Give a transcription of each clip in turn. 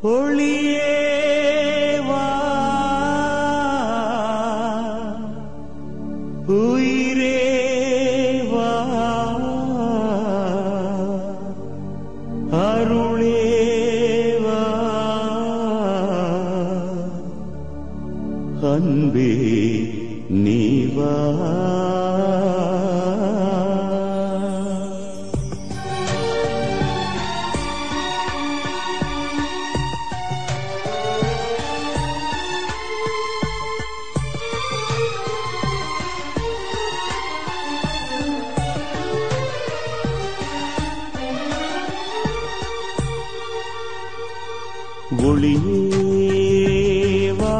ஒளியே வா உயிரே வா அருளே வா அன்பே நீ வா ஒளியே வா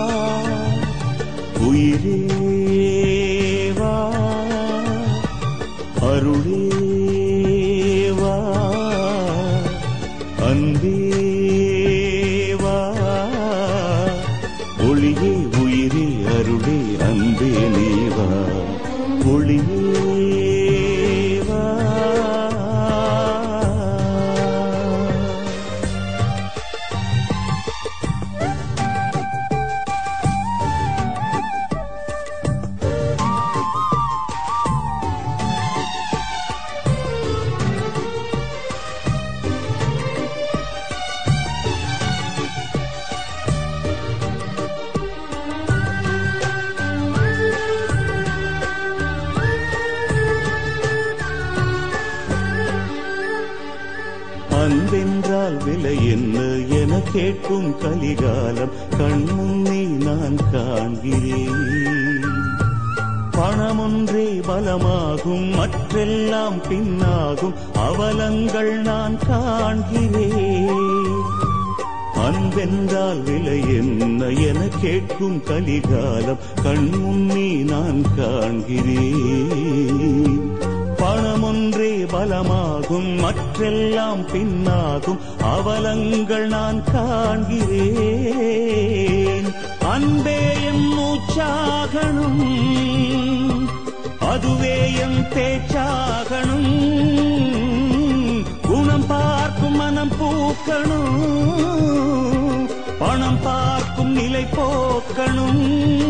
உயிரே வா அருளே வா அன்பே வா ஒளியே உயிரே அருளே அன்பே நீ வா ஒளியே வா அன்பென்றால் விலை என்ன என கேட்கும் கலிகாலம் கண்முன்னே நான் காண்கிறேன் பணமொன்றே பலமாகும் மற்றெல்லாம் பின்னாகும் அவலங்கள் நான் காண்கிறேன் அன்பென்றால் விலை என்ன என கேட்கும் கலிகாலம் கண்முன்னே நான் காண்கிறேன் பணமொன்றே பலமாகும் மற்றெல்லாம் பின்னாகும் அவலங்கள் நான் காண்கிறேன் அன்பே என் மூச்சாகணும் அதுவே என் பேச்சாகணும் குணம் பார்க்கும் மனம் பூக்கணும் பணம் பார்க்கும் நிலை போக்கணும்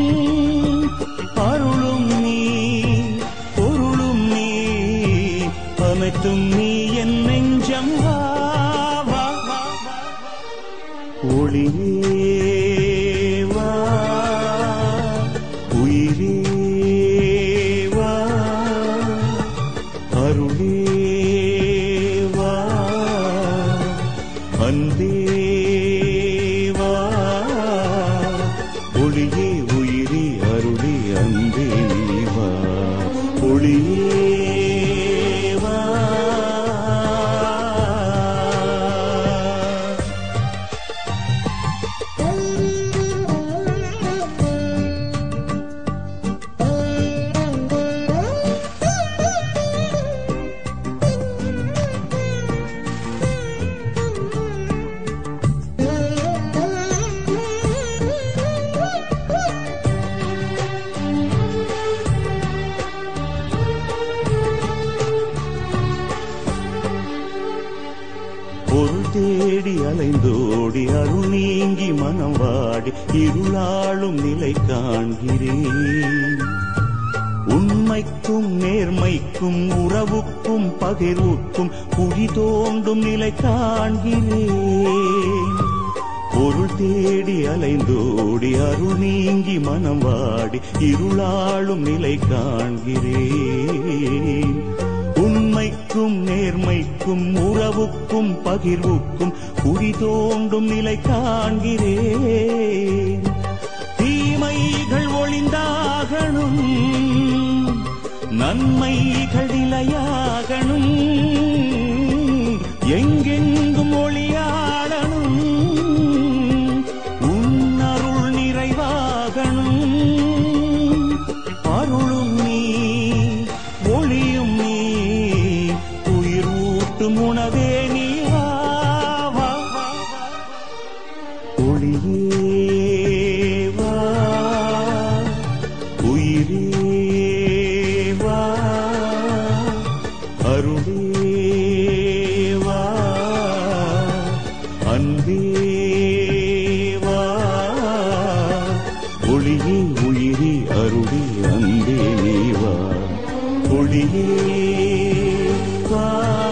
அருளும் நீ பொருளும் நீ அனைத்தும் நீ என் நெஞ்சம் வா வா, வா, வா. ஒளியே வா உயிரே வா அருளே வா அன்பே வா ஒளியே உயிரே அருளே அன்பே நீ வா ஒளியே வா பொருள் தேடி அலைந்தோடி அருள் நீங்கி மனம் வாடி இருளாளும் நிலை காண்கிறேன் உண்மைக்கும் நேர்மைக்கும் உறவுக்கும் பகிர்வுக்கும் குழி தோண்டும் நிலை காண்கிறேன் பொருள் தேடி அலைந்தோடி அருள் நீங்கி மனம் வாடி இருளாளும் நிலை காண்கிறேன் உண்மைக்கும் நேர்மைக்கும் உறவுக்கும் பகிர்வுக்கும் குழி தோண்டும் நிலை காண்கிறேன் தீமைகள் ஒளிந்தாகணும் நன்மைகள் நிலையாகணும் எங்கெங்கும் ஒளியாடணும் உன்னருள் நிறைவாகணும் அருளும் நீ ஒளியும் நீ உயிர் ஊட்டும் உணவே நீ வா, வா, வா, வா. ஒளியே வா உயிரே வா அருளே வா அன்பே வா ஒளியே உயிரே அருளே அன்பே நீ வா ஒளியே வா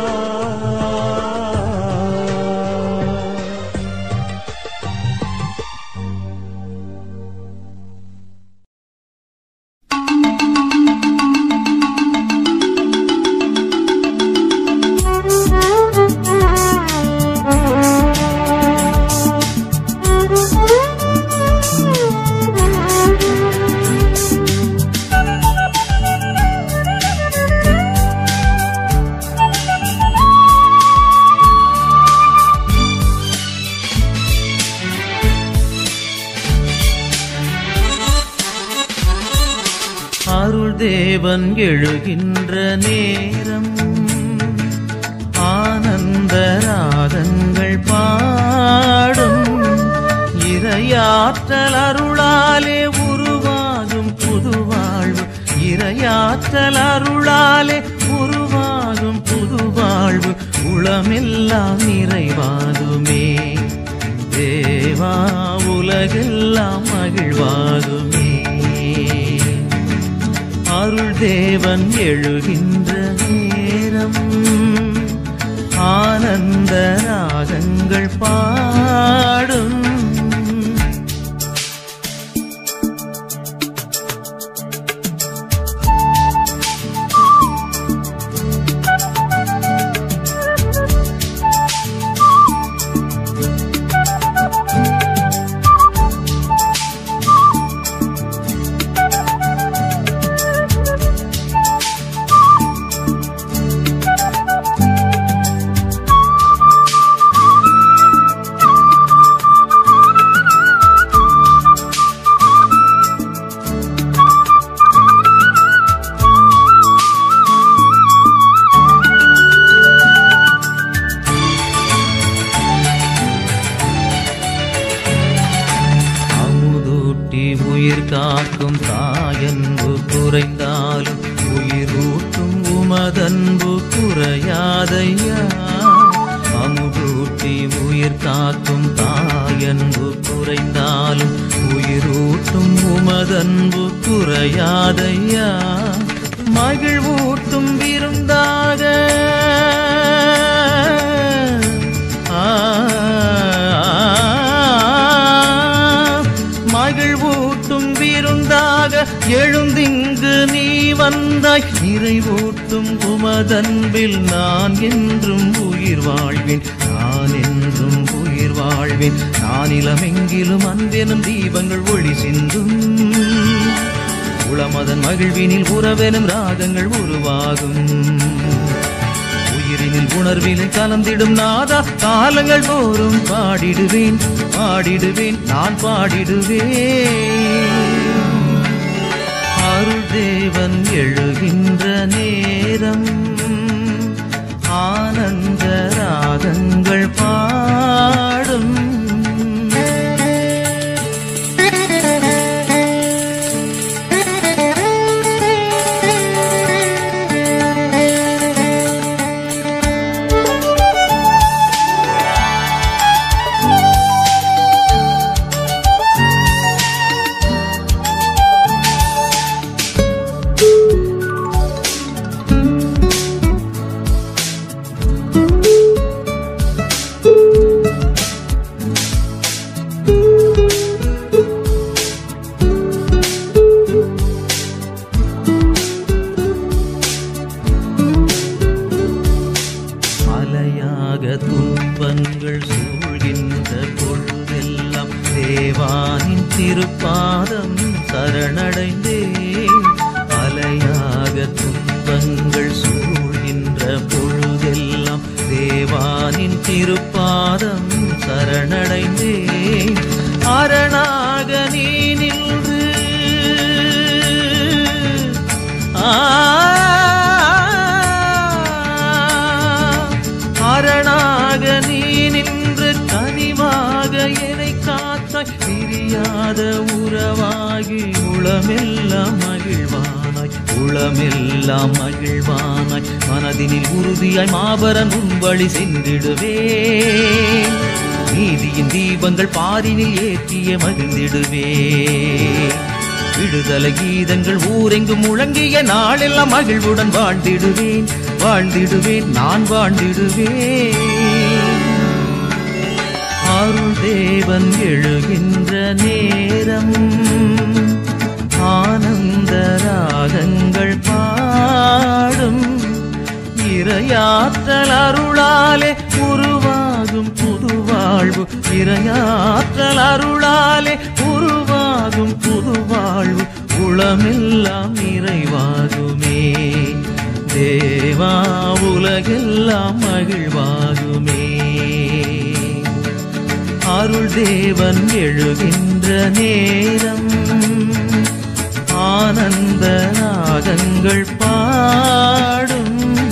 அருள் தேவன் எழுகின்ற நேரம் ஆனந்த ராகங்கள் பாடும் இரையாற்றல் அருளாலே உருவாகும் புது வாழ்வு இரையாற்றல் அருளாலே உருவாகும் புது வாழ்வு உளமெல்லாம் நிறைவாகுமே தேவா உலகெல்லாம் மகிழ்வாகுமே அருள் தேவன் எழுகின்ற நேரம் ஆனந்த ராகங்கள் பாடும் அமுதூட்டி உயிர் காக்கும் தாயன்பு குறைந்தாலும் உயிரூட்டும் உமதன்பு குறையாதையா அமுதூட்டி உயிர் காக்கும் தாயன்பு குறைந்தாலும் உயிரூட்டும் உமதன்பு குறையாதையா மகிழ்வூட்டும் விருந்தாக மகிழ்வூட்டும் விருந்தாக எழுந்திங்கு நீ வந்தாய் நிறைவூட்டும் உமதன்பில் நான் என்றும் உயிர் வாழ்வேன் நான் என்றும் உயிர் வாழ்வேன் நானிலமெங்கிலும் அன்பெனும் தீபங்கள் ஒளி சிந்தும் உளமதன் மகிழ்வினில் உறவெனும் ராகங்கள் உருவாகும் உயிரினில் உணர்விலை கலந்திடும் நாதா காலங்கள் தோறும் பாடிடுவேன் பாடிடுவேன் நான் பாடிடுவேன் அருள் தேவன் எழுகின்ற நேரம் ஆனந்த ராகங்கள் பாடும் அலையாக துன்பங்கள் சூழ்கின்ற பொழுதெல்லாம் தேவானின் திருப்பாதம் சரணடைந்தே அலையாக துன்பங்கள் சூழ்கின்ற பொழுதெல்லாம் தேவானின் திருப்பாதம் சரணடைந்தே அரணாக நீ நின்று அரணாக நீ நின்று கனிவாக என்னை காத்தாய் பிரிய பிரியாத உறவாகி உளமெல்லாம் மகிழ்வானாய் உளமெல்லாம் மகிழ்வானாய் மனதினில் உறுதியாய் மாபரன் உன் வழி சென்றிடுவே நீதியின் தீபங்கள் பாரினில் ஏற்றிய மகிழ்ந்திடுவே விடுதலை கீதங்கள் ஊரெங்கும் முழங்கிய நாளெல்லாம் மகிழ்வுடன் வாழ்ந்திடுவேன் வாழ்ந்திடுவேன் நான் வாழ்ந்திடுவேன் அருள் தேவன் எழுகின்ற நேரம் ஆனந்த ராகங்கள் பாடும் இரையாற்றல் அருளாலே உருவாகும் புது வாழ்வு இரையாற்றல் அருளாலே உருவாகும் புது வாழ்வு உளமெல்லாம் நிறைவாகுமே தேவா உலகெல்லாம் மகிழ்வாகுமே அருள் தேவன் எழுகின்ற நேரம் ஆனந்த ராகங்கள் பாடும்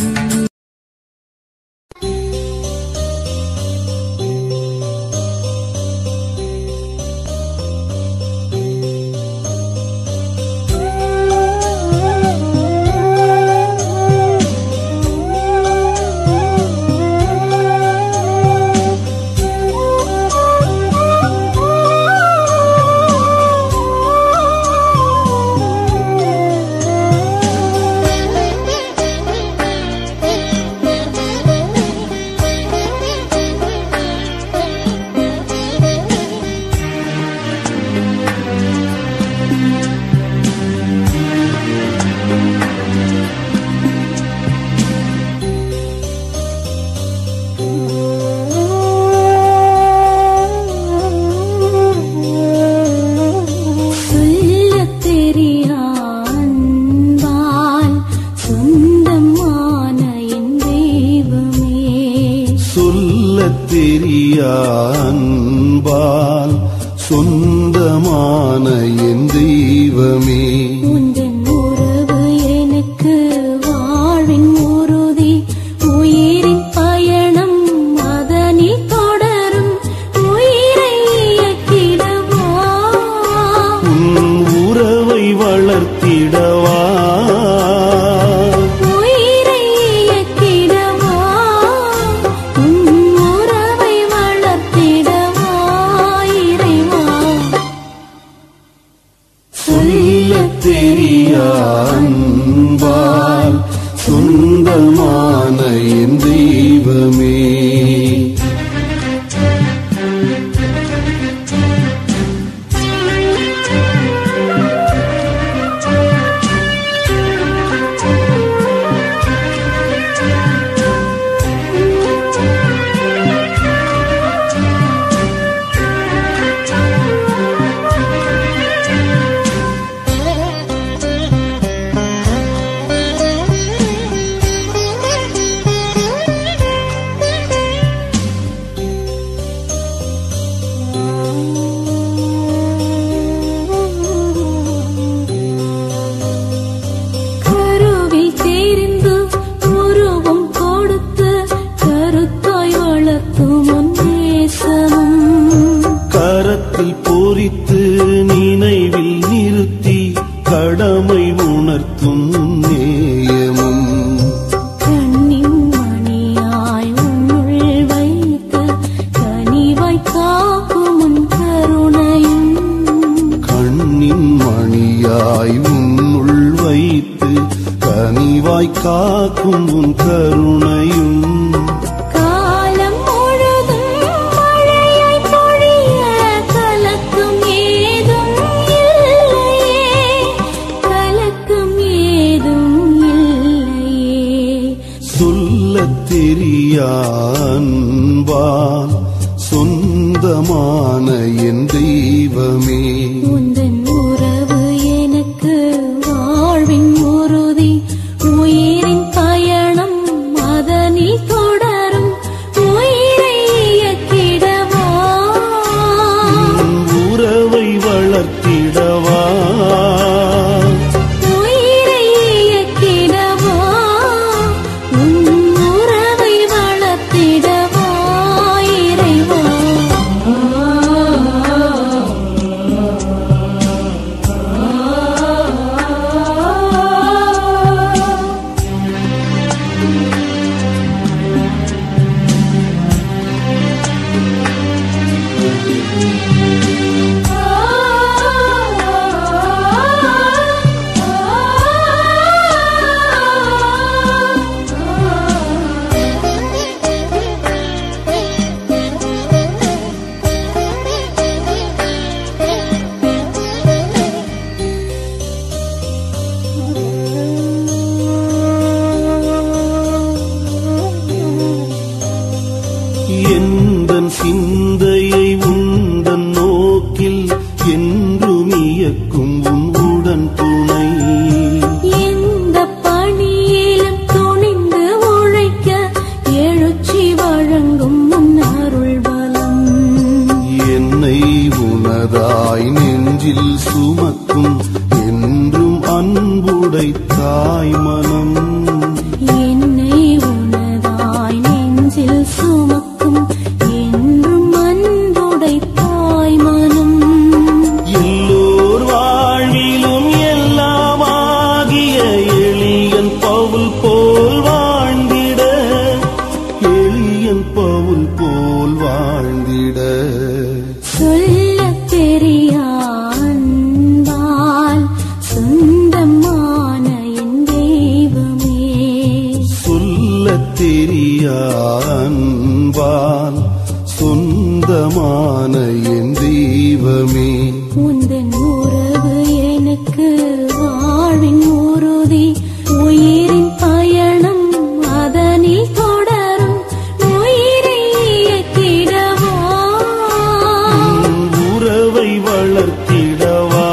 சொல்லத் தெரியா அன்பால் சொந்தமான என் தெய்வமே சொல்லத் தெரியா அன்பால் சொந்தமான என் தெய்வமே உந்தன் உறவு எனக்கு வாழ்வின் உறுதி உயிரின் பயணம் அதனில் தொடரும் உயிரை இயக்கிடவா உன் உறவை வளர்த்திடவா உயிரை இயக்கிடவா உன் உறவை வளர்த்திடவா இறைவா சொல்லத் தெரியா அன்பால் சொந்தமான என் தெய்வமே கருவில் தெரிந்து உருவம் கொடுத்து கருத்தாய் வளர்த்தும் உன் நேசமும் கரத்தில் பொறித்து நினைவில் நிறுத்தி கடமை உணர்த்தும் நேயமும் கண்ணின் மணியாய் உன்னுள் வைத்து கனிவாய் காக்கும் உன் கருணையும் கண்ணின் மணியாய் உன்னுள் வைத்து கனிவாய் காக்கும் உன் கருணையும் காலம் முழுதும் மழையாய் பொழிய கலக்கம் ஏதும் இல்லையே கலக்கம் ஏதும் இல்லையே சொல்லத் தெரியா அன்பால் சொந்தமான என் தெய்வமே உந்தன் உறவு எனக்கு வாழ்வின் உறுதி உயிரின் பயணம் அதனில் தொடரும் உயிரை இயக்கிடவா உன் உறவை வளர்த்திடவா உயிரை இயக்கிடவா உன் உறவை வளர்த்திடவா இறைவா சுமக்கும் என்றும் அன்புடை தாய் மனம் என்னை உனதாய் நெஞ்சில் சுமக்கும் என்றும் அன்புடை தாய் மனம் எல்லோர் வாழ்விலும் எல்லாமாகிய எளியன் பவுல் போல் வாழ்ந்திட எளியன் பவுல் போல் வாழ்ந்திட சொல்லத் தெரியா அன்பால் சொந்தமான என் தெய்வமே சொல்லத் தெரியா அன்பால் சொந்தமான என் தெய்வமே உந்தன் உறவு எனக்கு வாழ்வின் உறுதி உயிரின் பயணம் அதனில் தொடரும் உயிரை இயக்கிடவா உன் உறவை வளர்த்திடவா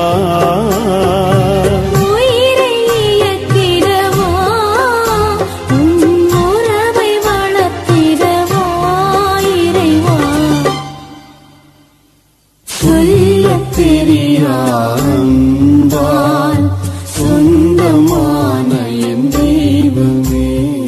உயிரை இயக்கிடவா உன் உறவை வளர்த்திடவா இறைவா சொல்லத் தெரியா அன்பால் சொந்தமான என் தெய்வமே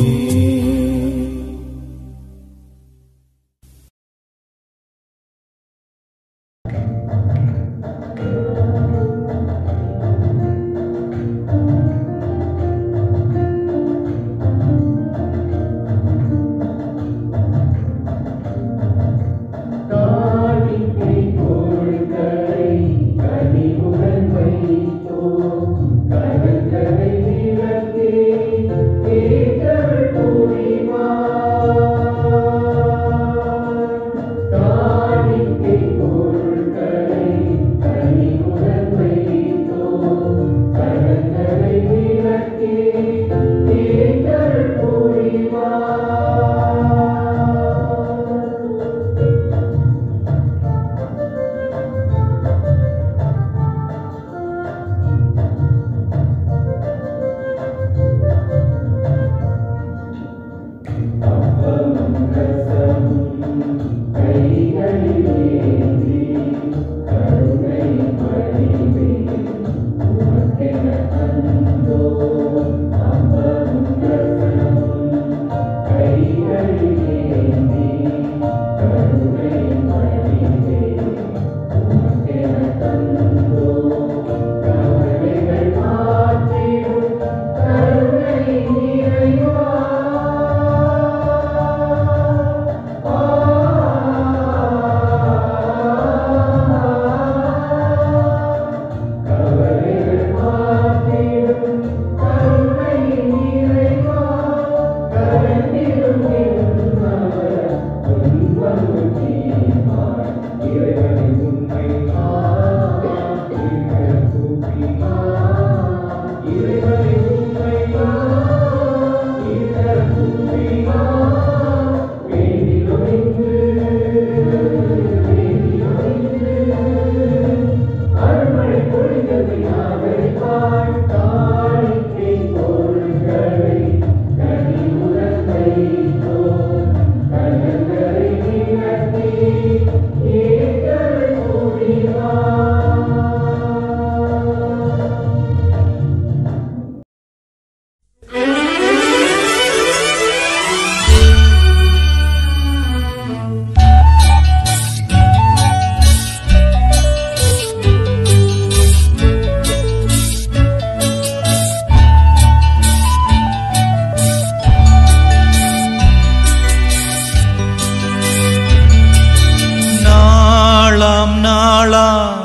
நாளாம் நாளாம்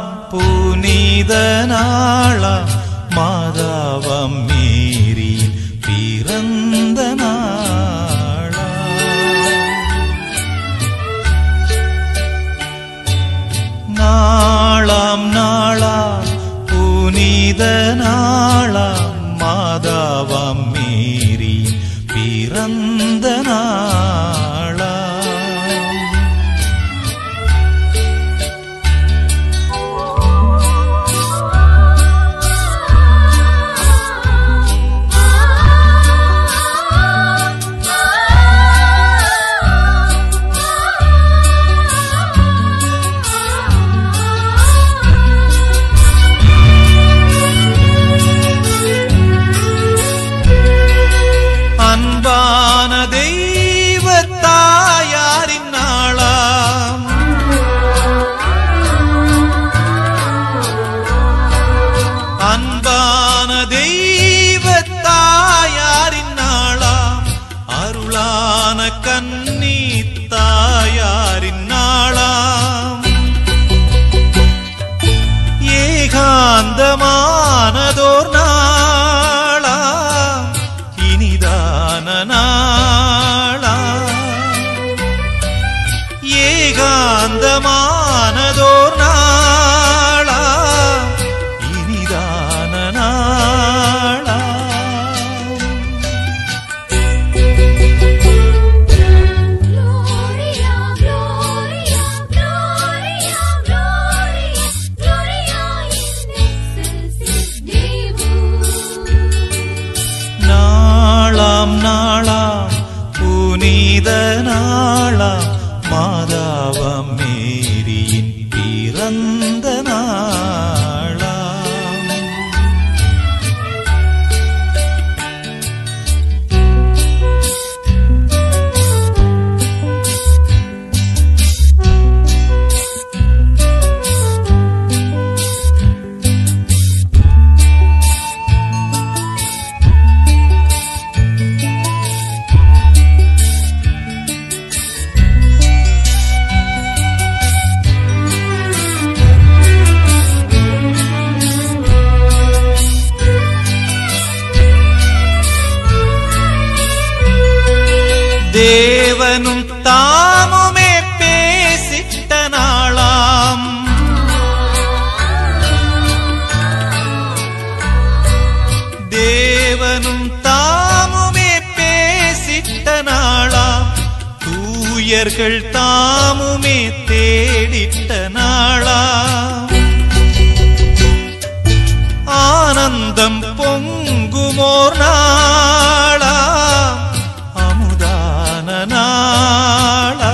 புனித நாளாம் மாதாவம் மீறி பிறந்த நாளாம் நாளாம் நாளாம் புனித நாளாம் மாதாவம் மீறி பிறந்த நாளாம் ஆ பிறந்த நாளாம் தேவனும் தாமுமே பேசிட்ட நாளாம் தேவனும் தாமுமே பேசிட்ட நாளாம் தூயர்கள் தாமுமே தேடிட்ட நாளாம் ஆனந்தம் பொங்குமோர் நாளா அமுதான நாளா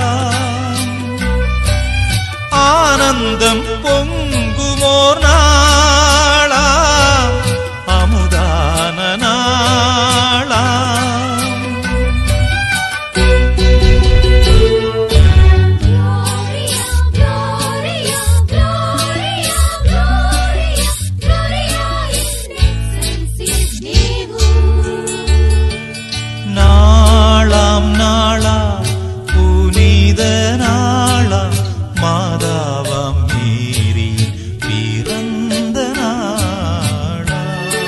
ஆனந்தம் பொங்குமோர் நாளா அமுதான நாளா Gloria, Gloria, Gloria, Gloria, Gloria in excelsis Deo. நாளாம் நாளா புனித நாளா மாதாவாம் மீறி பிறந்த நாளா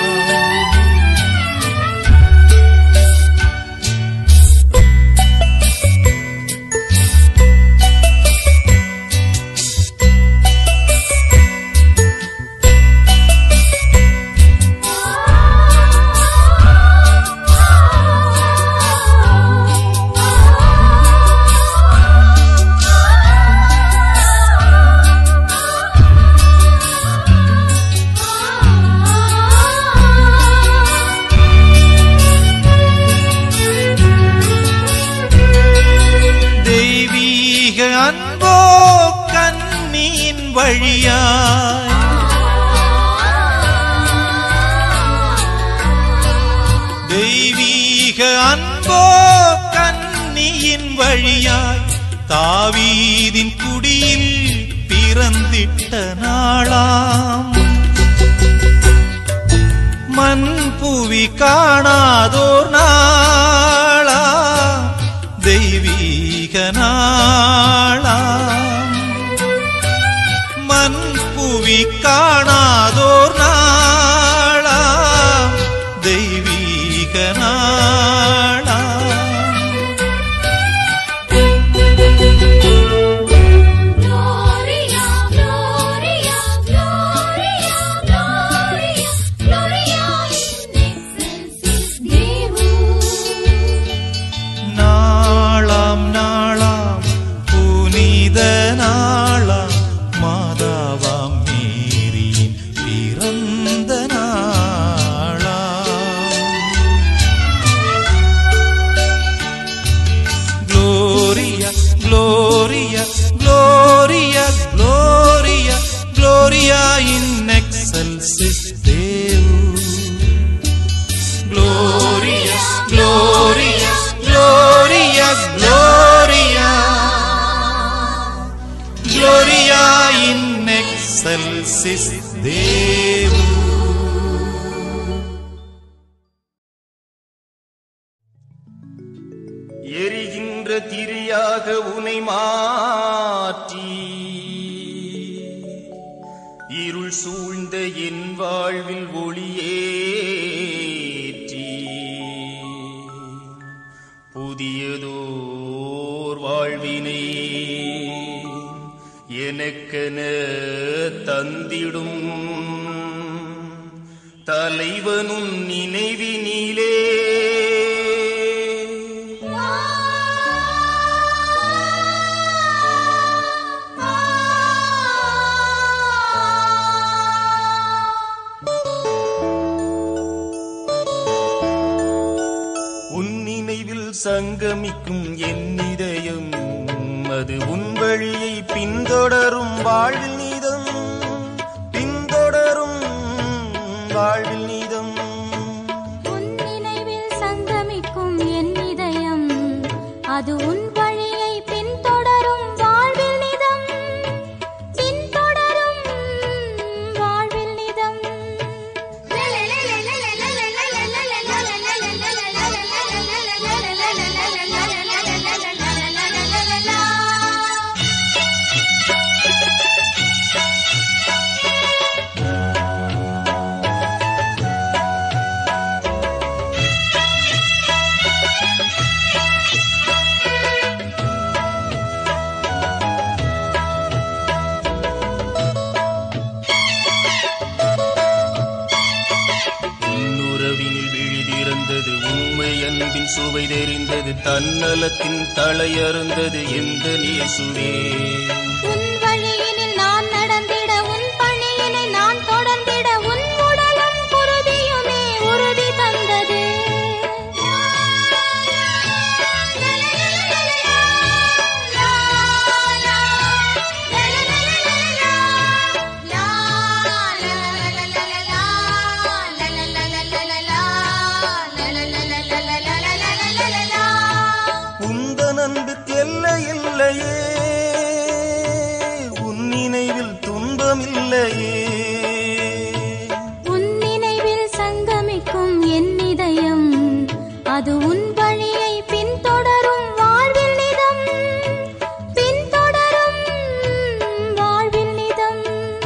தெய்வீக அன்போ கண்ணியின் வழியாய் தெய்வீக அன்போ கண்ணியின் வழியாய் தாவீதின் குடியில் பிறந்திட்ட நாளாம் மண் புவி காணாதோர் நாளா தெய்வீக நாளாம் மண் புவி காணாதோர் நாளா தெய்வீக நாளா Gloria, Gloria, Gloria, Gloria, Gloria in excelsis Deo. நாளாம் நாளாம் புனித நாளாம் மாதாவாம் மேரியின் பிறந்த நாளாம் Gloria, Gloria, Gloria, Gloria, Gloria in excelsis Deo. Gloria, Gloria, Gloria, Gloria, Gloria in excelsis Deo. எரிகின்ற திரியாக உனை மாற்றி இருள் சூழ்ந்த என் வாழ்வில் ஒளியேற்றி புதியதோர் வாழ்வினை எனக்கென தந்திடும் தலைவனும் நினைவினிலே உன் நினைவில் சங்கமிக்கும் என் இதயம் அது உன் வழியை பின்தொடரும் வாழ்வில் நீதம் அது உன் வழியை பின்தொடரும் வாழ்வில் நிதம் பின்தொடரும் வாழ்வில் நிதம் உன்னுறவினில் விழிதிறந்தது உண்மை அன்பின் சுவை தெரிந்தது தன்னலத்தின் தலையறுந்தது எந்த நேசுவே உன் வழியினில் நான் நடந்திட உன் பணியினை நான் தொடர்ந்திட உன் உடலும் குருதியுமே உறுதி தந்தது உந்தன் அன்புக்கு எல்லை இல்லையே உன் நினைவில் துன்பமில்லையே உன் நினைவில் சங்கமிக்கும் என் இதயம் அது உன் வழியை பின்தொடரும் வாழ்வில் நிதம் பின்தொடரும் வாழ்வில் நிதம்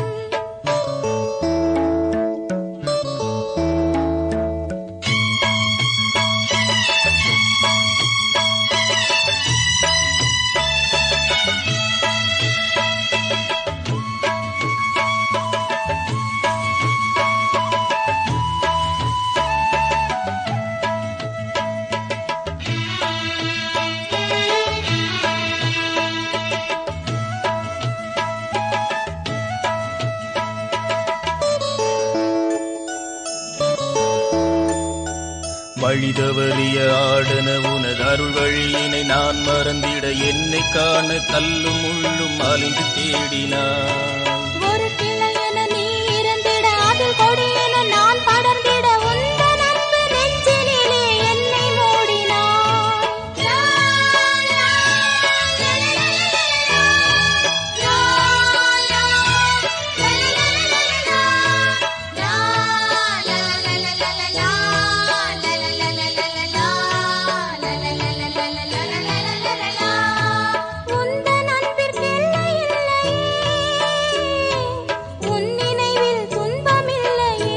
வழிதவறிய ஆடன உனது அருள் வழியினை நான் மறந்திட என்னை காண கல்லும் முள்ளும் அலைந்து தேடினான் ஒரு கிளை என நீ இருந்திட அதில் கொடி என நான் படர்ந்திட உந்தன் அன்பு நெஞ்சினிலே என்னை மூடினாய் உந்தன் அன்பிற்கு எல்லை இல்லையே உன் நினைவில் துன்பமில்லையே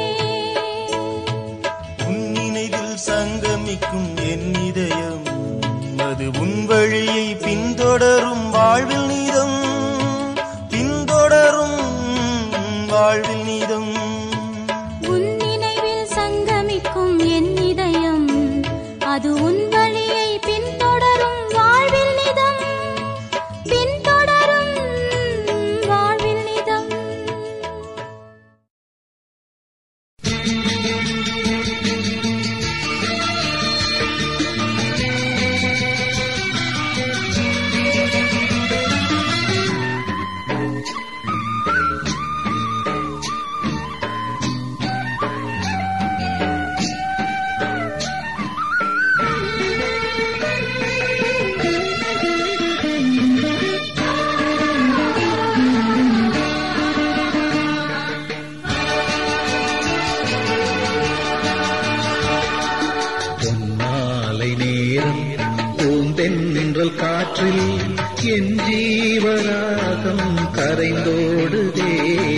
உன் நினைவில் சங்கமிக்கும் என் இதயம் அது உன் வழியை பின்தொடரும் வாழ்வில் நீதம் பின்தொடரும் வாழ்வில் நீதம் உன் நினைவில் சங்கமிக்கும் என் இதயம் அது உன் வழியை பின்தொடரும் வாழ்வில் நிதம் பின்தொடரும் வாழ்வில் நிதம் பொன்மாலை நேரம் பூந்தென்றல் காற்றில் என் ஜீவராகம் கரைந்தோடுதே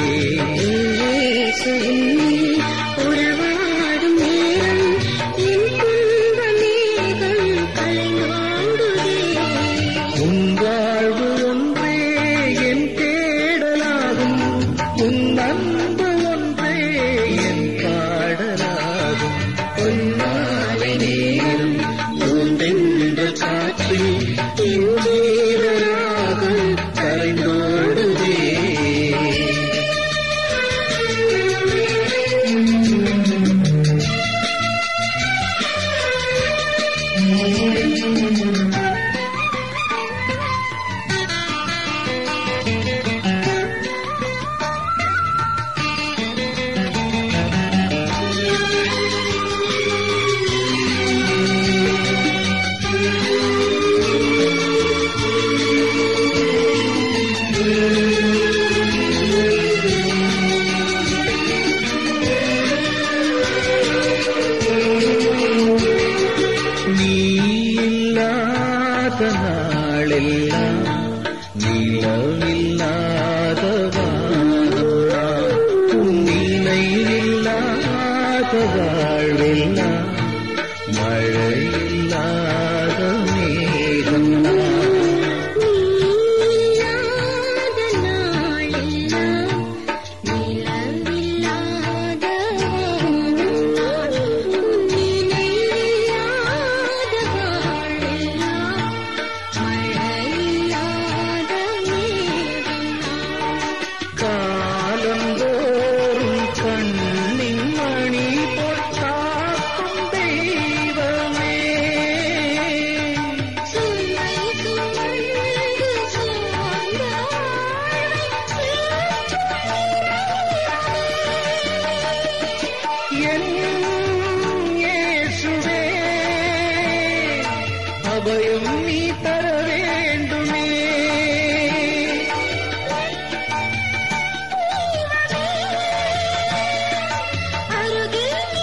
உறவாடும் நேரம் என் துன்ப மேகம் கலைந்தோடுதே உன் வாழ்வு ஒன்றே என் தேடலாகும் உன் அன்பு ஒன்றே என் பாடலாகும் பொன்மாலை நேரம் பூந்தென்றல் காற்றில் என் ஜீவராகம் கரைந்தோடுதே வாழ்வெல்லாம் மழையில்லாத மேகம் நீயாத நாளெல்லாம் நிலவில்லாத வானம்தான். நினைவில்லாத வாழெல்லாம் மழையில்லாத மேகம்தான். காலந்தோறும் கண்ணின் மணி போல் காக்கும் தெய்வமே சுமை சுமந்து சோர்ந்த என் இயேசுவே அபயம் நீ தர வேண்டுமே அருகில் நீ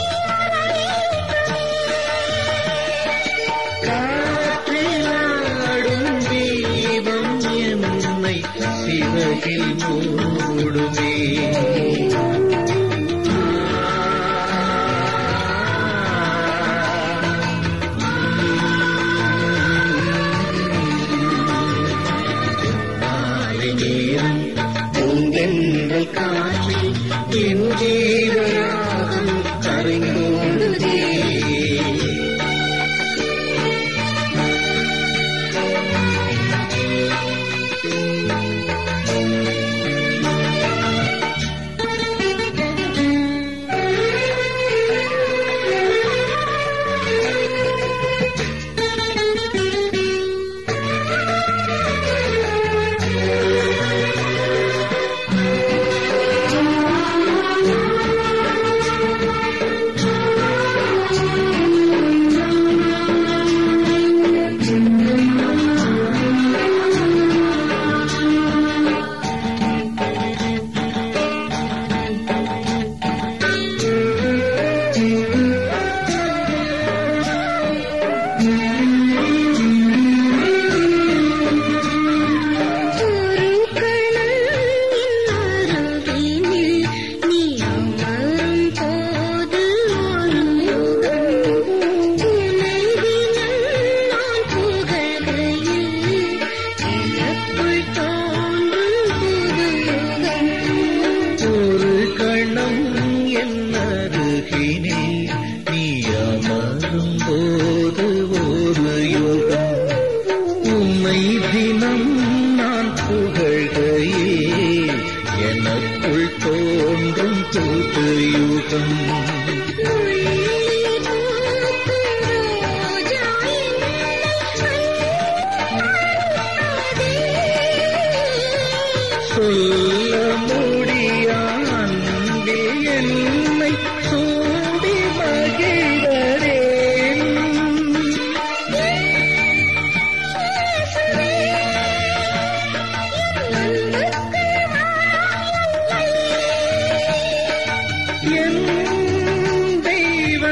காற்றிலாடும் தீபம் என்னை சிவகில் மூடுமே மாலை நேரம் பூந்தென்றல் காற்றில் என் ஜீவராகம் கரைந்தோடுதே ஒரு கணத்தின் நீ அமரும் போது ஒரு யுகம் உன்னை தினம் நான் புகழ்கையில் எனக்குள் தோன்றும் புது யுகம் ஒரு கணம் என்னருகினில் நீ அமரும் போது ஒரு யுகம் உம்மை தினம் நான் புகழ்கையே எனக்குள் தோன்றும் புது யுகம் சொல்ல முடியான் என்னை சூடி மகிழ்வரேன் என் தெய்வமே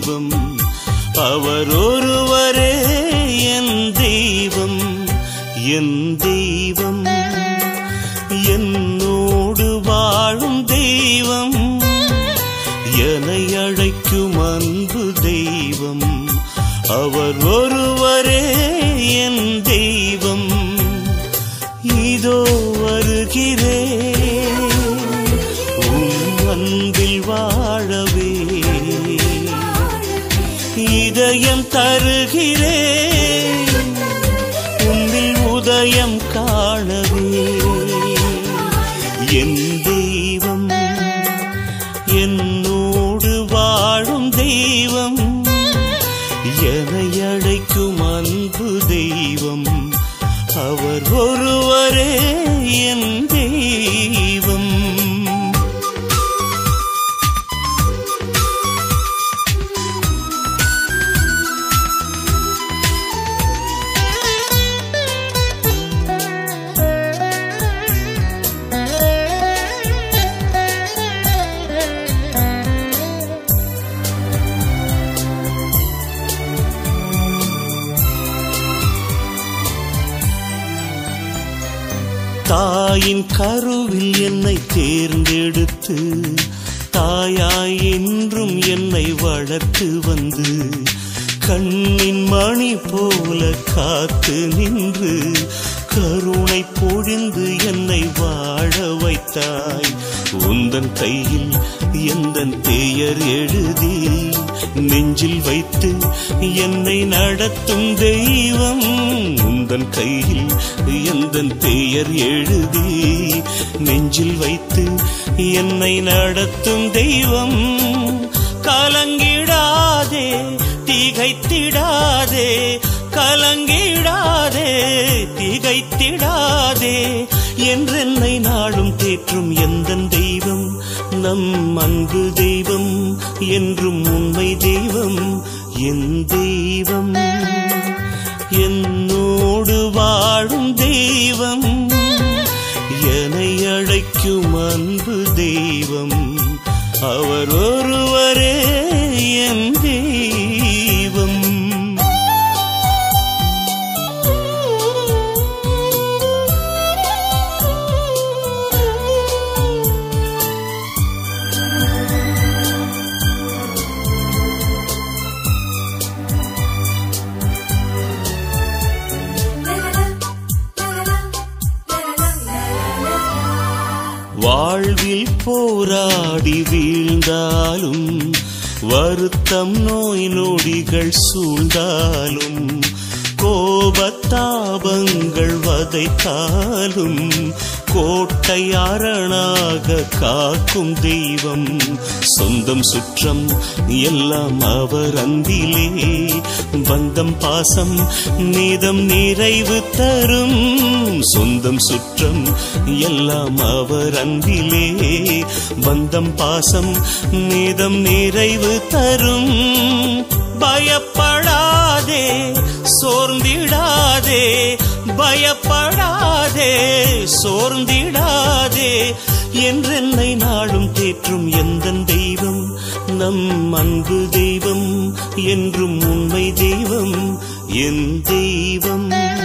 தெய்வம் அவர் ஒருவரே என் தெய்வம் என் தெய்வம் என்னோடு வாழும் தெய்வம் என்னை அழைக்கும் அன்பு தெய்வம் அவர் ஒருவரே என் தெய்வம் இதோ வருகிறே உம் அன்பில் வாழவே இதயம் தருகிறே உன்னில் உதயம் காணவே என் தெய்வம் என்னோடு வாழும் தெய்வம் என்னை அழைக்கும் அன்பு தெய்வம் அவர் ஒருவரே என் தெய்வம் தாயின் கருவில் என்னை தேர்ந்தெடுத்து தாயாய் என்றும் என்னை வளர்த்து வந்து கண்ணின் மணி போல காத்து நின்று கருணை பொழிந்து என்னை வாழ வைத்தாய் உந்தன் கையில் எந்தன் பெயர் எழுதி நெஞ்சில் வைத்து என்னை நடத்தும் தெய்வம் உந்தன் கையில் எந்தன் பெயர் எழுதி நெஞ்சில் வைத்து என்னை நடத்தும் தெய்வம் கலங்கிடாதே திகைத்திடாதே கலங்கிடாதே திகைத்திடாதே என்றென்னை நாளும் தேற்றும் எந்தன் தெய்வம் நம் அன்பு தெய்வம் என்றும் உண்மை தெய்வம் என் தெய்வம் என்னோடு வாழும் தெய்வம் என்னை அழைக்கும் அன்பு தெய்வம் அவர் ஒருவரே என் தெய்வம் வாழ்வில் போராடி வீழ்ந்தாலும் வருத்தம் நோய் நொடிகள் சூழ்ந்தாலும் கோபத்தாபங்கள் வதைத்தாலும் கோட்டை அரணாக காக்கும் தெய்வம் சொந்தம் சுற்றம் எல்லாம் அவர் அன்பிலே பந்தம் பாசம் நீதம் நிறைவு தரும் சொந்தம் சுற்றம் எல்லாம் அவர் அன்பிலே பந்தம் பாசம் நீதம் நிறைவு தரும் பயப்படாதே சோர்ந்திடாதே பயப்படாதே சோர்ந்திடாதே என்றென்னை நாளும் தேற்றும் எந்தன் தெய்வம் நம் அன்பு தெய்வம் என்றும் உண்மை தெய்வம் என் தெய்வம்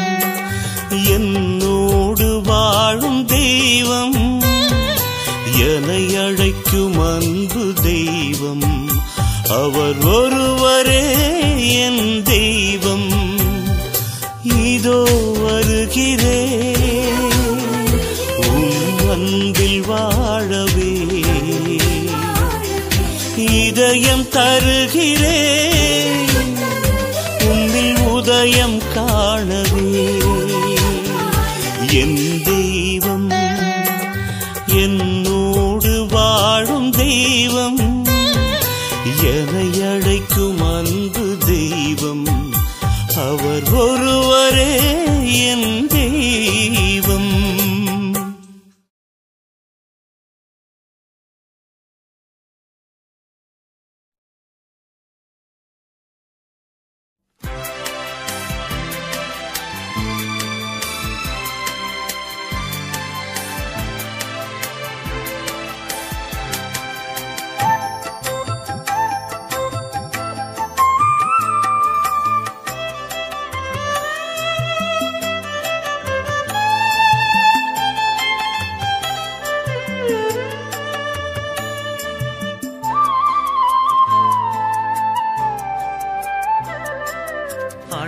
என்னோடு வாழும் தெய்வம் என்னை அழைக்கும் அன்பு தெய்வம் அவர் ஒருவரே என் தெய்வம் இதோ வருகிறே உம் அன்பில் வாழவே இதயம் தருகிறே உன்னில் உதயம் காணவே என் தெய்வம் என்னோடு வாழும் தெய்வம் என்னை அழைக்கும் அன்பு தெய்வம் அவர் ஒருவரே என் தெய்வம்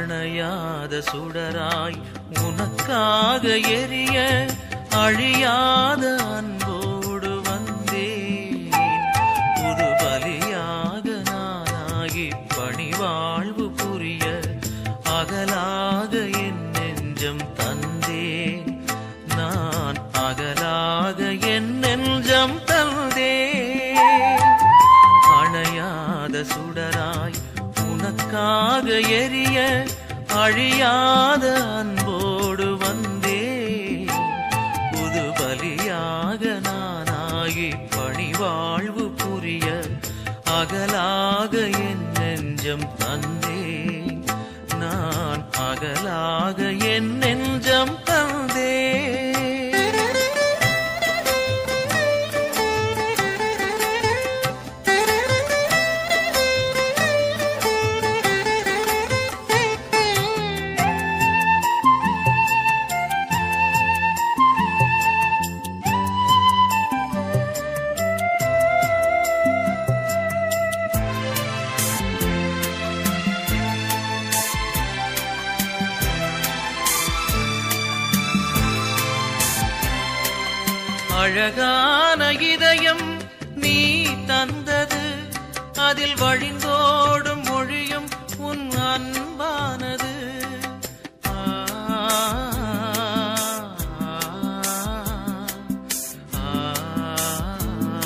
அணையாத சுடராய் உனக்காக எரிய அழியாத அன்போடு வந்தேன் புது பலியாக நானாகி பணிவாழ்வு புரிய அகலாக என் நெஞ்சம் தந்தேன் நான் அகலாக என் நெஞ்சம் தந்தேன் அணையாத சுடராய் உனக்காக எரிய அழியாத அன்போடு வந்தேன் புது பலியாக நானாகி பணிவாழ்வு புரிய அகலாக என் நெஞ்சம் தந்தேன் நான் அகலாக என் நெஞ்சம் தந்தேன் அழகான இதயம் நீ தந்தது அதில் வழிந்தோடும் மொழியும் உன் அன்பானது ஆ, ஆ,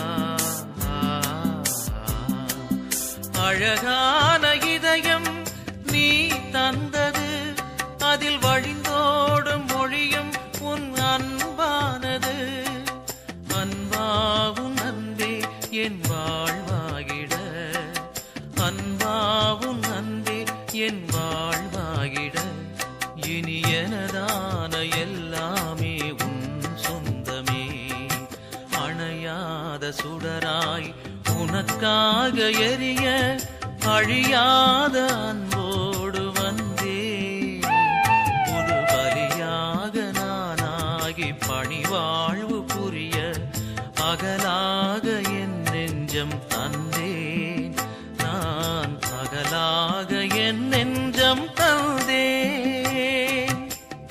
அழகான இதயம் நீ தந்தது அதில் வழிந்தோடும் மொழியும் உன் அன்பானது அன்பாவும் அன்பே என் வாழ்வாகிட அன்பாவும் அன்பே என் வாழ்வாகிட இனி எனதான எல்லாமே உன் சொந்தமே அணையாத சுடராய் உனக்காக எரிய அழியாத அன்போடு வந்தேன் புது பலியாக நானாகி பணிவாழ்வு புரிய அகலாக என் நெஞ்சம் தந்தேன் நான் அகலாக என் நெஞ்சம் தந்தேன்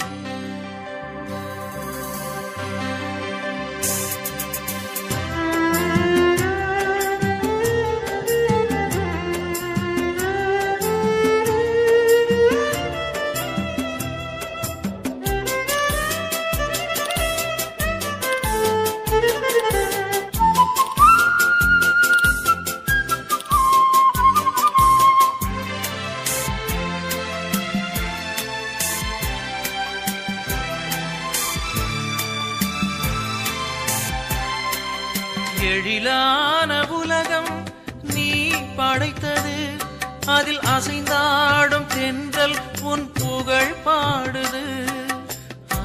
எழிலான உலகம் நீ படைத்தது அதில் அசைந்தாடும் தென்றல் உன் புகழ் பாடுது ஆ,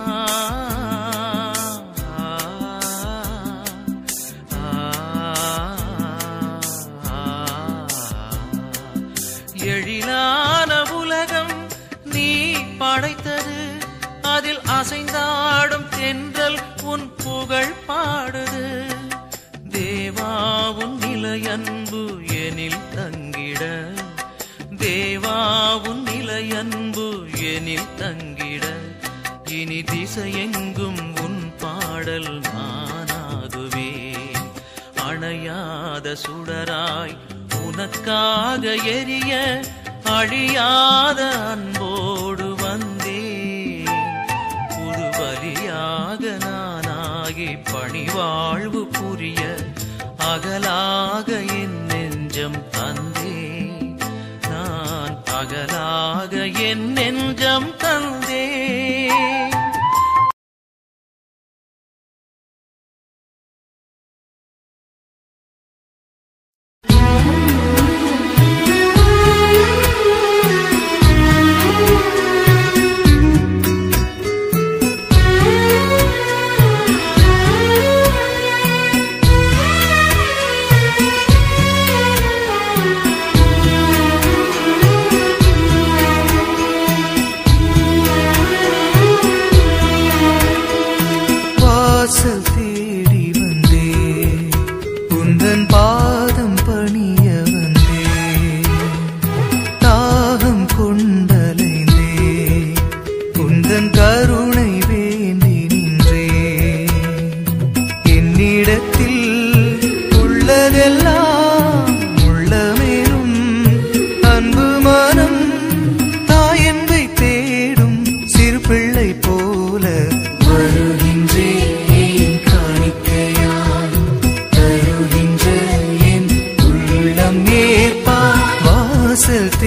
ஆ, ஆ, எழிலான உலகம் நீ படைத்தது அதில் அசைந்தாடும் தென்றல் உன் புகழ் பாடுது தேவாவும் நிலையன்பு எனில் தங்கிட தேவாவும் நிலையன்பு எனில் தங்கிட இனி திசையெங்கும் உன் பாடல் நானாகுவேன் அணையாத சுடராய் உனக்காக எரிய அழியாத அன்போடு வந்தேன் புது பலியாக நானாகி பணிவாழ்வு புரிய அகலாக என் நெஞ்சம் தந்தேன் நான் அகலாக என் நெஞ்சம் தந்தேன் ஆ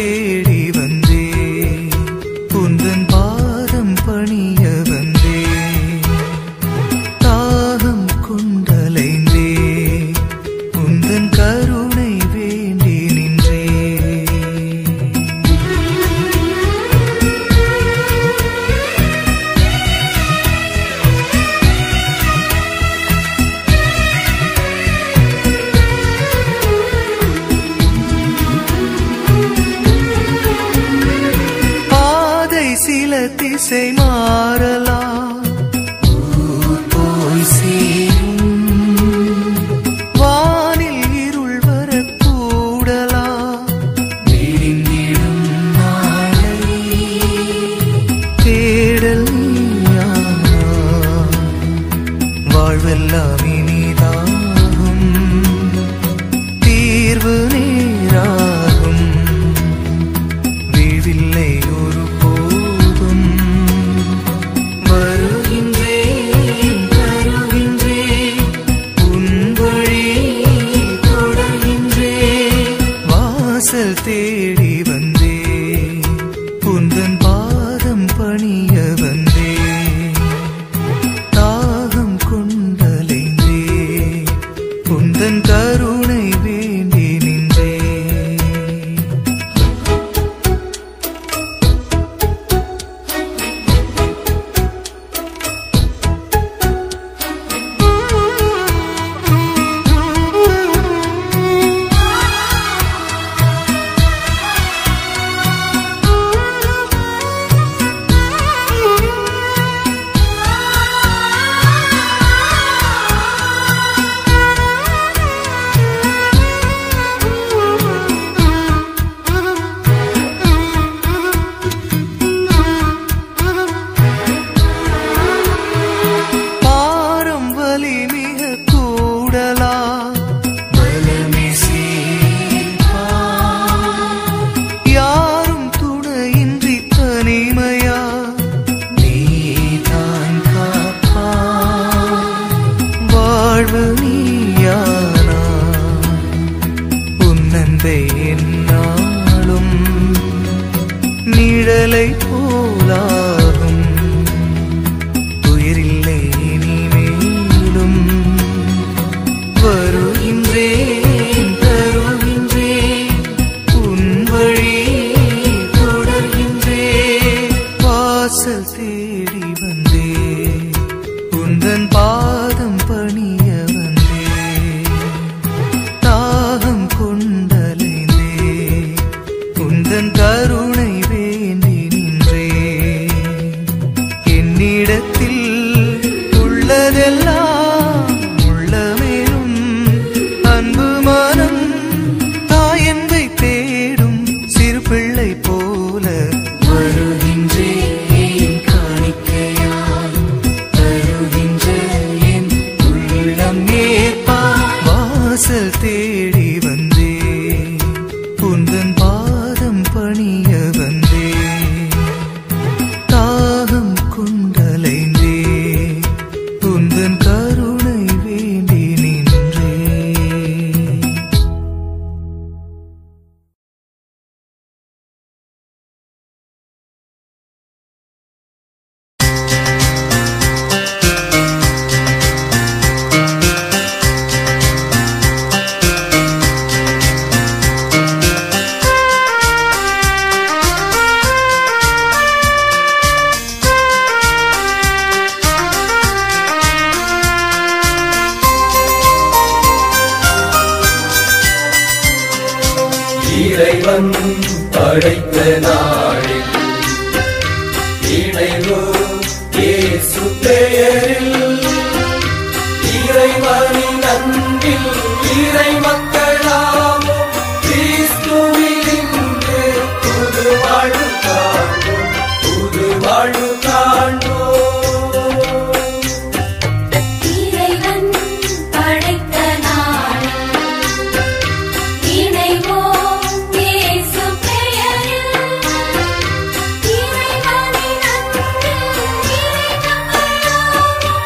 தேடி வந்தே உந்தன் பாதம் பணிய வந்தே தாகம் கொண்டலைந்தே உந்தன் கருணை வேண்டி நின்றே பாதை சில திசை மாறலாம் ஊர் போய் சேரும் வானில் இருள் வரக்கூடலாம் விடிந்திடும் நாளை தேடல் நீயானா வாழ்வெல்லாம் இனிதாகும் தீர்வு நேராகும் வீழ்வில்லை ஒரு போதும் வருகின்றேன் தருகின்றேன் உன் வழி தொடர்கின்றேன் வாசல் தேடி வந்தே உந்தன் பாதம் பணிய வந்தே தாகம் கொண்டலைந்தே உந்தன் கருணை வேண்டி நின்றே பாரம் வலி மிக கூடலா பலமே சேர்ப்பா. யாரும் துணையின்றி தனிமையா நீதான் காப்பா வாழ்வு நீயானா உன்னந்தை என்னாலும் நிழலை போலாகும் உயிரில்லை இனிமேலும் வருகின்றேன் தருகின்றேன் உன் வழி தொடர்கின்றேன் வாசல் தேடி வந்தே உந்தன் பாதம் பணிய வந்தே தாகம் கொண்டலைந்தே உந்தன் கருணை வேண்டி நின்றே என்னிடத்தில் உள்ளதெல்லாம் உள்ளமேலும் அன்பு மனம் தாயன்பை தேடும் சிறு பிள்ளை போல வருகின்றேன் காணிக்கையாய் தருகின்ற என் உள்ளம் ஏற்பா வாசல் தேடி வந்தே உந்தன் பாதம் பணிய வந்தே தாகம் கொண்டலைந்தே உந்தன் கருணை வேண்டி நின்றே இறைவன் படைத்த நாளில் இணைவு இயேசு பெயரில் இறைவனின் அன்பில் இறை மக்களாமோ கிறிஸ்துவில் இன்று புது வாழ்வு காண்போம் புது வாழ்வு காண்போம் இறைவன் படைத்த நாளில் இணைவோம் இயேசு பெயரில் இறைவனின் அன்பில் இறை மக்களாவோம்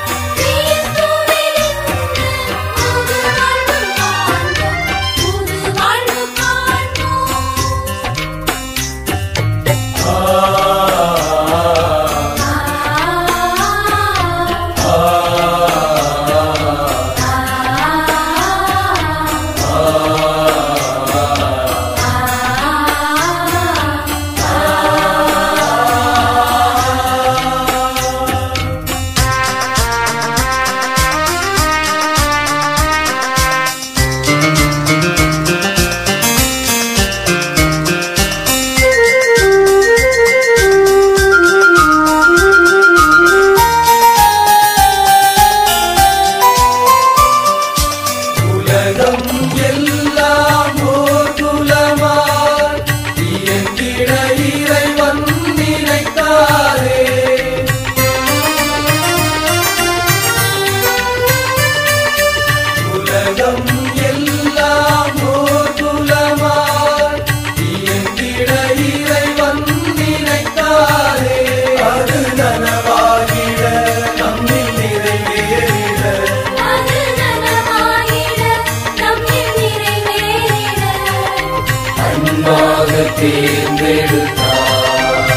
தேர்ந்தெடுத்தார்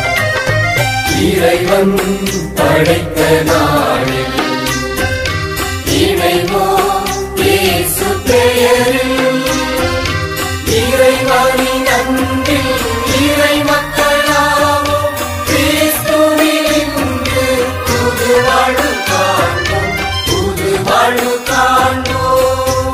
இறைவன் படைத்த நாளில் இணைவோம் இயேசு பெயரில் இறைவனின் அன்பில் இறை மக்களாவோம் கிறிஸ்துவில் இன்று புது வாழ்வு காண்போம் புது வாழ்வு காண்போம்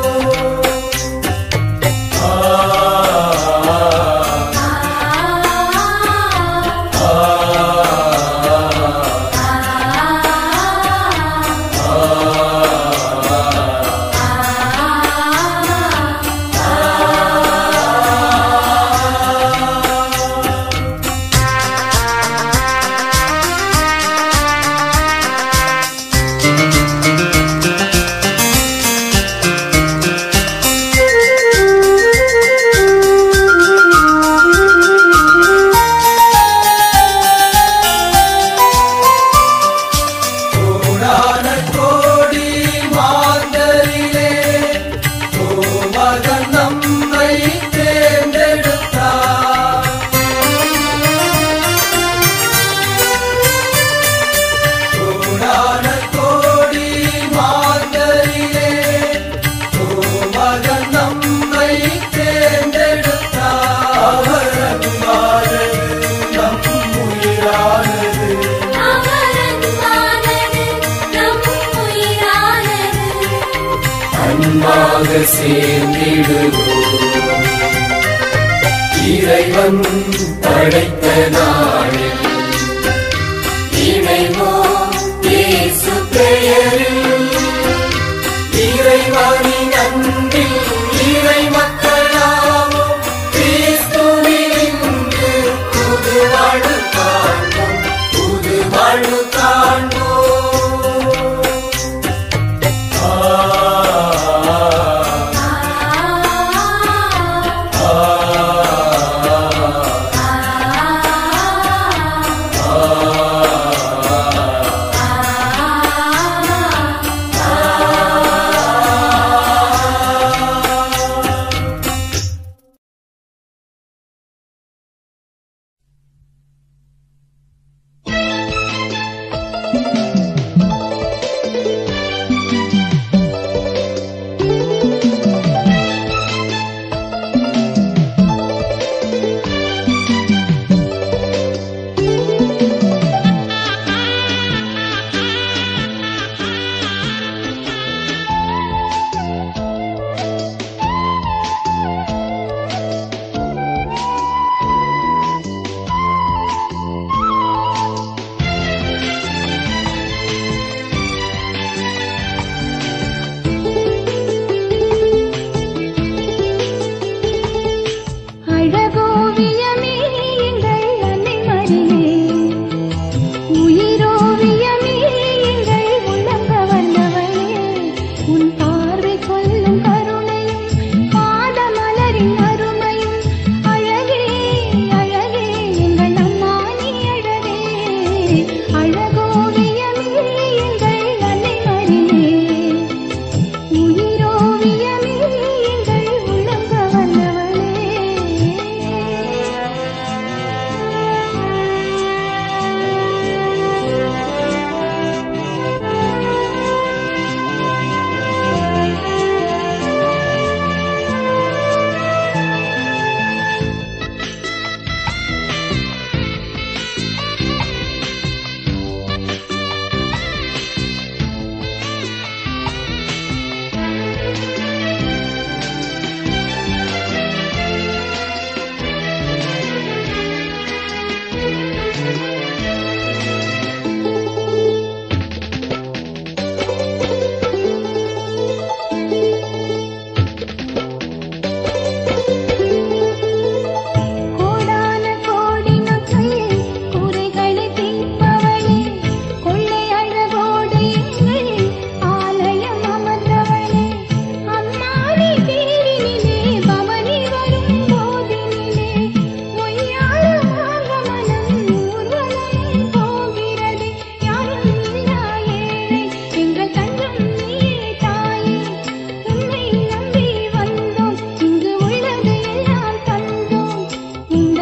கோடான கோடி மாந்தரிலே கோமகன் நம்மை தேர்ந்தெடுத்தார் கோடான கோடி மாந்தரிலே கோமகன் நம்மை தேர்ந்தெடுத்தார் அவர் அன்பானது நம் உயிரானது அன்பாக சேர்ந்திடுவோம் இறைவன் படைத்த நாளில் இணைவோம் இயேசு பெயரில் இறைவனின் அன்பில் இறை மக்களாவோம் கிறிஸ்துவில் இன்று புது வாழ்வு காண்போம் புது வாழ்வு காண்போம் ஆ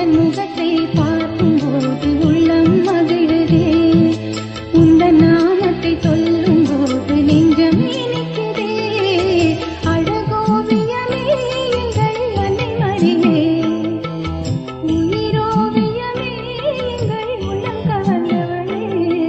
முகத்தை பார்க்கும்போது உள்ளம் மகிழுதே உந்தன் நாமத்தை சொல்லும்போது நெஞ்சம் இனிக்குதே அழகோவியமே எங்கள் அன்னை மரியே உயிரோவியமே எங்கள் உள்ளம் கவர்ந்தவளே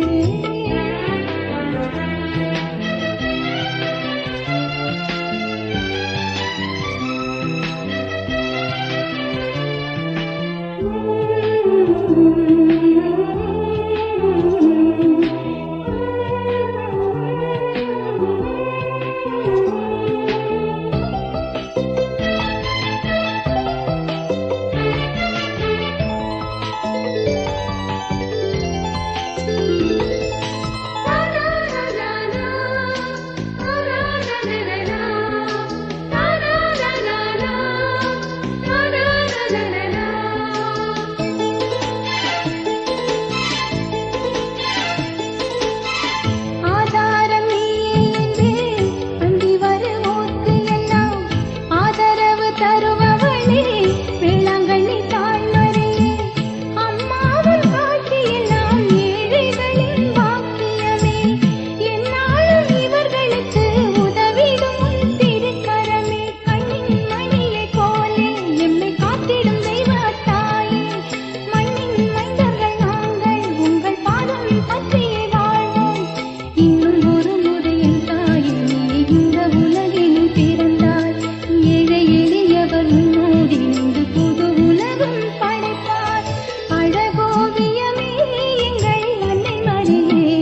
ஆதாரம் நீயே என்றே அண்டி வருவோர்க்கு எல்லாம் ஆதரவு தருபவளே வேளாங்கண்ணி தாழ்மறையே அம்மாவும் காட்சியெல்லாம் ஏழைகளின் பாக்கியமே என்னாலும் இவர்களுக்கு உதவிடும் உன் திருக்கரமே கண்ணின் மணியைப் போலே எம்மை காத்திடும் தெய்வ தாயே மண்ணின் மைந்தர்கள் நாங்கள் உங்கள் பாதம் பற்றியே வாழ்வோம் இன்னும் ஒரு முறை என் தாயே நீ இந்த உலகிலும் பிறந்தாய் ஏழை எளியவர் உன்னோடு இன்று புது உலகம் படைத்தார் அழகோவியமே எங்கள் அன்னை மரியே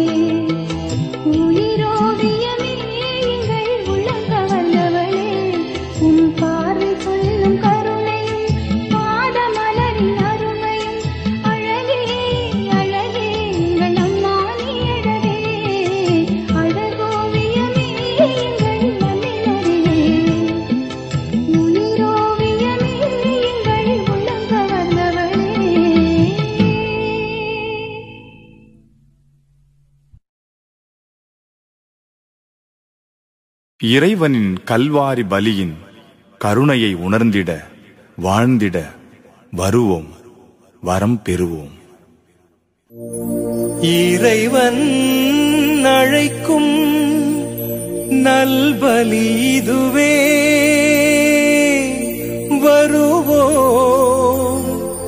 உயிரோவியமே எங்கள் உள்ளம் கவர்ந்தவளே உன் பார்வை சொல்லும் கருணையும் பாதமலரின் அருமையும் அழகே அழகே எங்கள் அம்மா நீ அழகே அழகோவியமே எங்கள் அன்னை மரியே உயிரோவியமே எங்கள் உள்ளம் கவர்ந்தவளே இறைவனின் கல்வாரி பலியின் கருணையை உணர்ந்திட வாழ்ந்திட வருவோம் வரம் பெறுவோம் இறைவன் அழைக்கும் நல்பலி இதுவே வருவோம்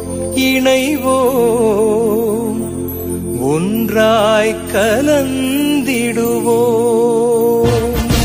இணைவோம் ஒன்றாய் கலந்திடுவோம்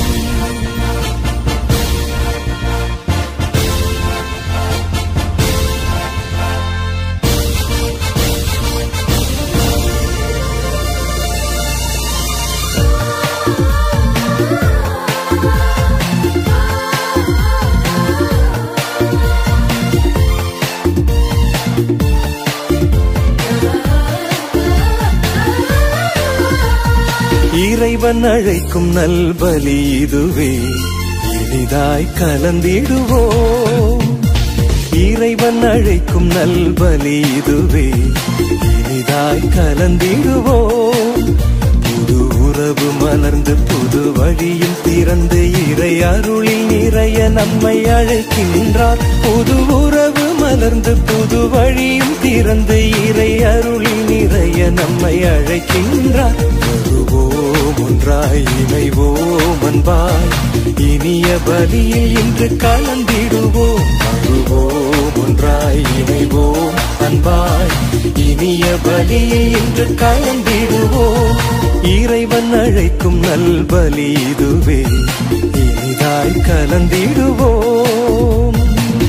இறைவன் அழைக்கும் நல்பலி இதுவே இனிதாய் கலந்திடுவோம் இறைவன் அழைக்கும் நல்பலி இதுவே இனிதாய் கலந்திடுவோம் புது உறவு மலர்ந்து புது வழியும் திறந்து இறை அருளில் நிறைய நம்மை அழைக்கின்றார் புது உறவு மலர்ந்து புது வழியும் திறந்து இறை அருளில் நிறைய நம்மை அழைக்கின்றார் வருவோம் ஒன்றாய் இணைவோம் அன்பாய் இனிய பலியில் இன்று கலந்திடுவோம் வருவோம் ஒன்றாய் இணைவோம் அன்பாய் இனிய பலியில் இன்று கலந்திடுவோம் இறைவன் அழைக்கும் நல்பலி இதுவே இனிதாய் கலந்திடுவோம்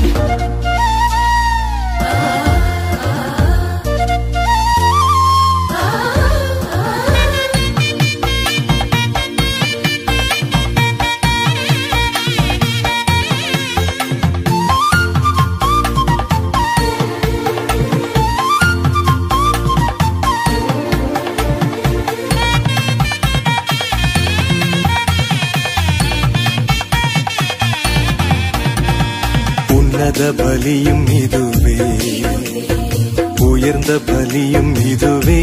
உன்னத பலியும் இதுவே உயர்ந்த பலியும் இதுவே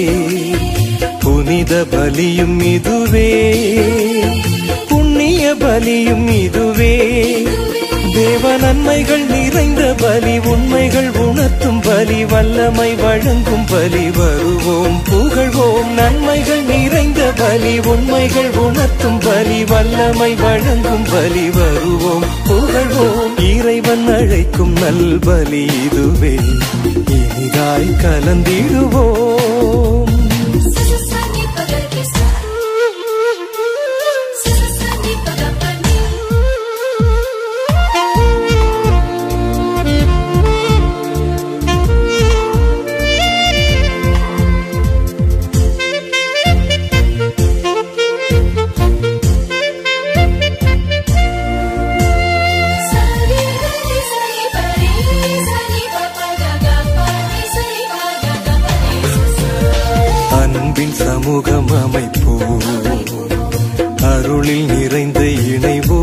புனித பலியும் இதுவே புண்ணிய பலியும் இதுவே தேவ நன்மைகள் நிறைந்த பலி உண்மைகள் உணர்த்தும் பலி வல்லமை வழங்கும் பலி வருவோம் புகழ்வோம் நன்மைகள் நிறைந்த பலி உண்மைகள் உணர்த்தும் பலி வல்லமை வழங்கும் பலி வருவோம் புகழ்வோம் இறைவன் அழைக்கும் நல் பலி இதுவே இனிதாய் கலந்திடுவோம் அன்பின் சமூகம் அமைப்போ அருளில் நிறைந்து இணைவோ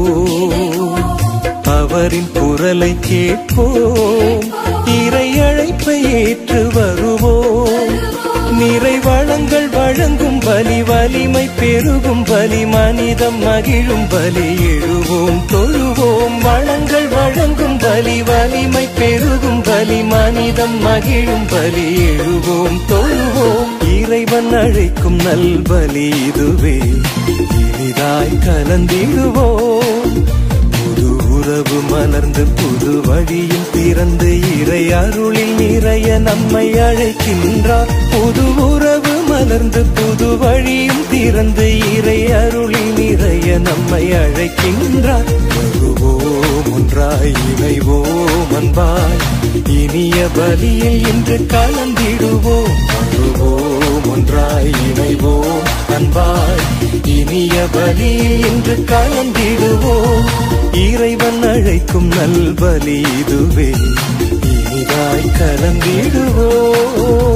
அவரின் குரலை கேட்போம் இறை அழைப்பை ஏற்று வருவோம் நிறை வளங்கள் வழங்கும் பலி வலிமை பெருகும் பலி மனிதம் மகிழும் பலி எழுவோம் தொழுவோம் வளங்கள் வழங்கும் பலி வலிமை பெருகும் பலி மனிதம் மகிழும் பலி எழுவோம் தொழுவோம் இறைவன் அழைக்கும் நல் பலி இதுவே இனிதாய் கலந்திடுவோம் புது உறவு மலர்ந்து புது வழியும் திறந்து இறை அருளில் நிறைய நம்மை அழைக்கின்றார் புது உறவு மலர்ந்து புது வழியும் திறந்து இறை அருளில் நிறைய நம்மை அழைக்கின்றார் வருவோம் ஒன்றாய் இணைவோம் அன்பாய் இனிய பலியில் இன்று கலந்திடுவோம் வருவோம் ஒன்றாய் இணைவோம் அன்பாய் இனிய பலியில் இன்று கலந்திடுவோம் இறைவன் அழைக்கும் நல் பலி இதுவே இனிதாய் கலந்திடுவோம்